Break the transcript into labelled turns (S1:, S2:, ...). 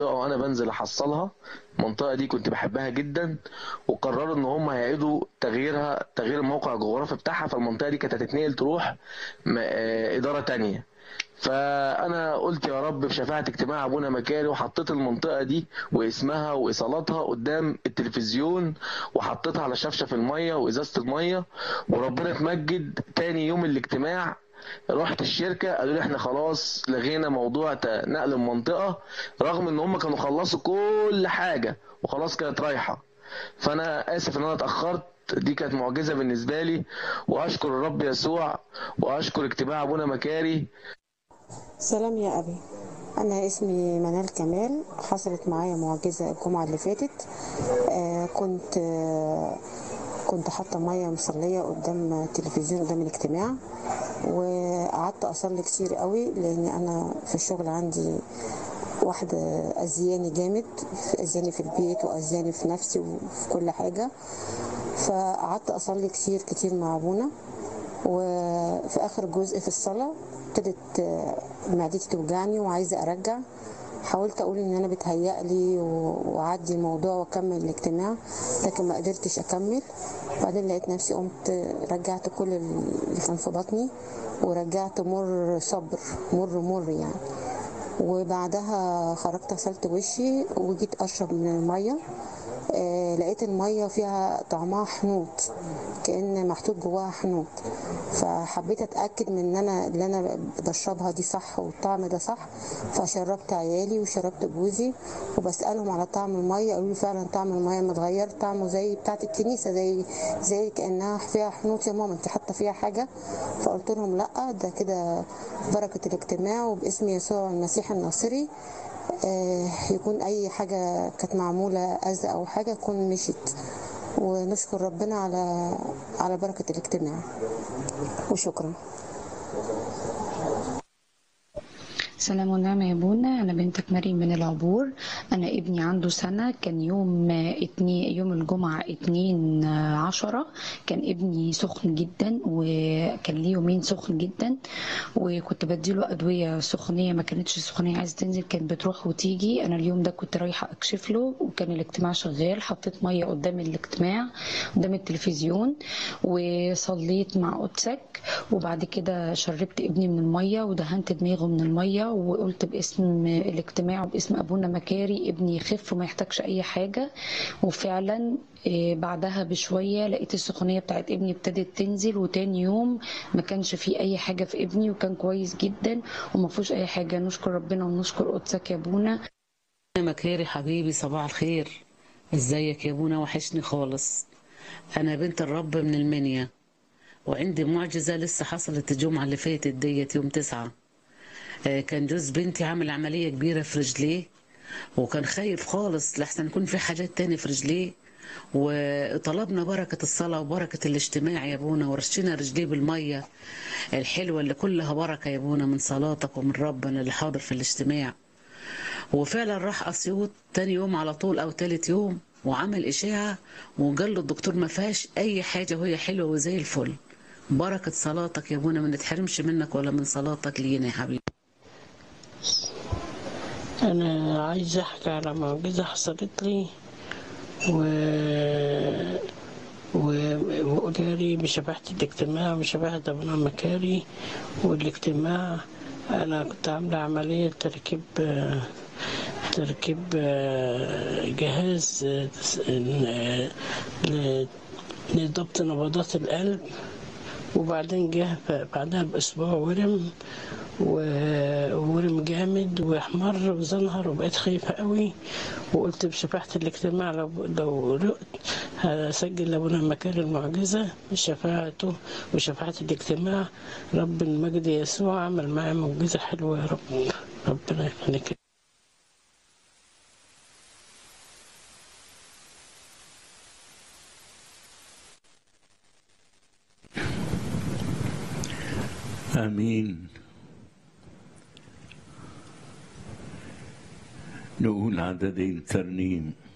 S1: وانا بنزل احصلها المنطقه دي كنت بحبها جدا وقرروا ان هم هيعيدوا تغييرها تغيير الموقع الجغرافي بتاعها فالمنطقه دي كانت هتتنقل تروح م- آه، اداره تانية فانا قلت يا رب بشفاعه اجتماع ابونا مكاري وحطيت المنطقه دي واسمها وايصالاتها قدام التلفزيون وحطيتها على شفشف الميه وازازه الميه وربنا اتمجد تاني يوم الاجتماع رحت الشركه قالوا لي احنا خلاص لغينا موضوع ت- نقل المنطقه رغم ان هم كانوا خلصوا كل حاجه وخلاص كانت رايحه فانا اسف ان انا اتاخرت دي كانت معجزه بالنسبه لي واشكر الرب يسوع واشكر اجتماع ابونا مكاري
S2: سلام يا أبي أنا اسمي منال كمال حصلت معايا معجزة الجمعة اللي فاتت آه كنت آه كنت حاطة مية مصلية قدام التلفزيون قدام الاجتماع وقعدت أصلي كتير قوي لأن أنا في الشغل عندي واحدة أذياني جامد أذياني في البيت وأذياني في نفسي وفي كل حاجة فقعدت أصلي كتير كتير مع أبونا وفي اخر جزء في الصلاه ابتدت آه، معدتي توجعني وعايزه ارجع حاولت اقول ان انا بتهيألي و- واعدي الموضوع واكمل الاجتماع لكن ما قدرتش اكمل بعدين لقيت نفسي قمت رجعت كل اللي كان في بطني ورجعت مر صبر مر مر يعني وبعدها خرجت غسلت وشي وجيت اشرب من الميه آه لقيت الميه فيها طعمها حنوط كان محطوط جواها حنوط فحبيت اتاكد من ان انا اللي انا بشربها دي صح والطعم ده صح فشربت عيالي وشربت جوزي وبسالهم على طعم الميه قالوا لي فعلا طعم الميه متغير طعمه زي بتاعه الكنيسه زي زي كانها فيها حنوط يا ماما انت حاطه فيها حاجه فقلت لهم لا ده كده بركه الاجتماع وباسم يسوع المسيح الناصري آه، يكون اي حاجه كانت معموله اذى او حاجه تكون مشيت ونشكر ربنا على على بركه الاجتماع وشكرا
S3: سلام ونعمة يا بونا أنا بنتك مريم من العبور أنا ابني عنده سنة كان يوم اتنين يوم الجمعة اتنين عشرة كان ابني سخن جدا وكان ليه يومين سخن جدا وكنت بديله أدوية سخونية ما كانتش سخونية عايزة تنزل كانت بتروح وتيجي أنا اليوم ده كنت رايحة أكشف له وكان الاجتماع شغال حطيت مية قدام الاجتماع قدام التلفزيون وصليت مع قدسك وبعد كده شربت ابني من المية ودهنت دماغه من المية وقلت باسم الاجتماع وباسم أبونا مكاري ابني يخف وما يحتاجش أي حاجة وفعلا إيه، بعدها بشوية لقيت السخونية بتاعت ابني ابتدت تنزل وتاني يوم ما كانش فيه أي حاجة في ابني وكان كويس جدا وما فيهوش أي حاجة نشكر ربنا ونشكر قدسك يا أبونا
S4: يا مكاري حبيبي صباح الخير ازيك يا ابونا وحشني خالص انا بنت الرب من المنيا وعندي معجزة لسه حصلت الجمعة اللي فاتت ديت يوم تسعة آه، كان جوز بنتي عامل عملية كبيرة في رجليه وكان خايف خالص لحسن يكون في حاجات تاني في رجليه وطلبنا بركة الصلاة وبركة الاجتماع يا ابونا ورشينا رجليه بالمية الحلوة اللي كلها بركة يا ابونا من صلاتك ومن ربنا اللي حاضر في الاجتماع وفعلا راح اسيوط تاني يوم على طول او تالت يوم وعمل اشاعه وقال له الدكتور ما فيهاش اي حاجه وهي حلوه وزي الفل بركه صلاتك يا ابونا ما نتحرمش منك ولا من صلاتك لينا يا حبيبي
S5: أنا عايز أحكي على معجزة حصلت لي و و- وقولها لي بشبهة الاجتماع وشبهة أبونا مكاري والاجتماع أنا كنت عاملة عملية تركيب تركيب جهاز ل- لضبط نبضات القلب وبعدين جه بعدها بأسبوع ورم و- وورم جامد واحمر وزنهر وبقيت خايفة قوي وقلت بشفاعة الاجتماع لو لو رقت هسجل لأبونا مكان المعجزة بشفاعته وشفاعة الاجتماع رب المجد يسوع عمل معي معجزة حلوة يا رب ربنا يخليك
S6: آمين نقول عددين ترنيم